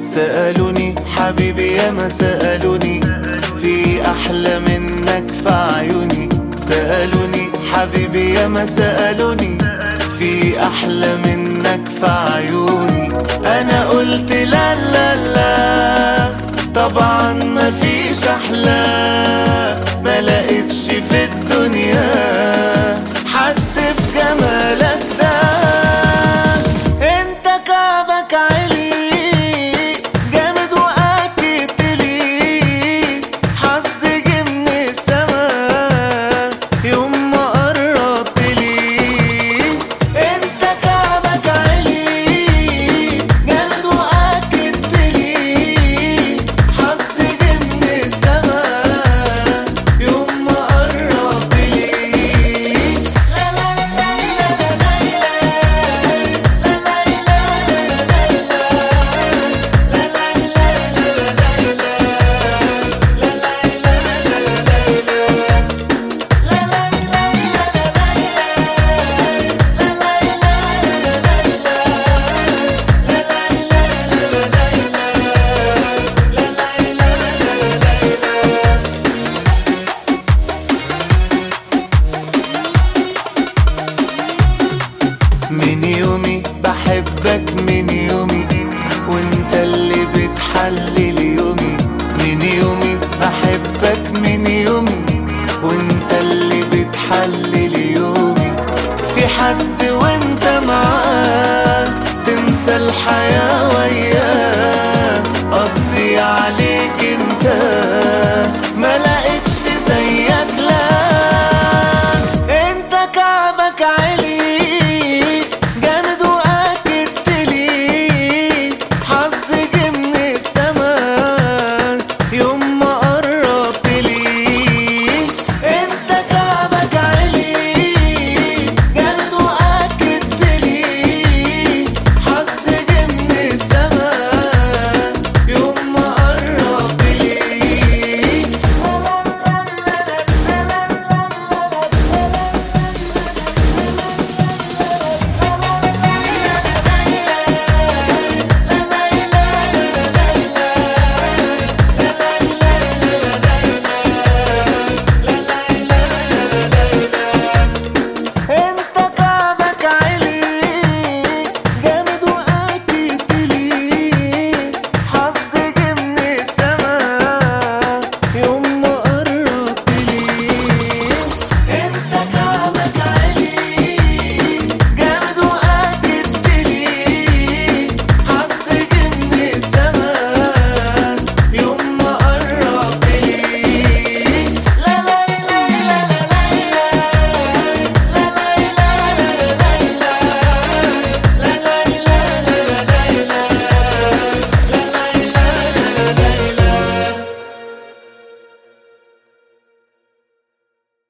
سألوني حبيبي يا ما سألوني في أحلى منك في عيوني سألوني حبيبي يا ما سألوني في أحلى منك في عيوني أنا قلت لا لا لا طبعا ما فيش أحلى ما لقيتش في الدنيا حد في جمالك ده انت كعبك عالي جامد واكد لي حظ جه من السما يوم ما قربت لي انت كعبك عالي جامد واكد لي حظ جه من السما يوم ما قربت لي لا لا لا لا لا من يومي بحبك من يومي وانت اللي بتحلل يومي من يومي بحبك من يومي وانت اللي بتحلل يومي في حد وانت معاه تنسى الحياة وياه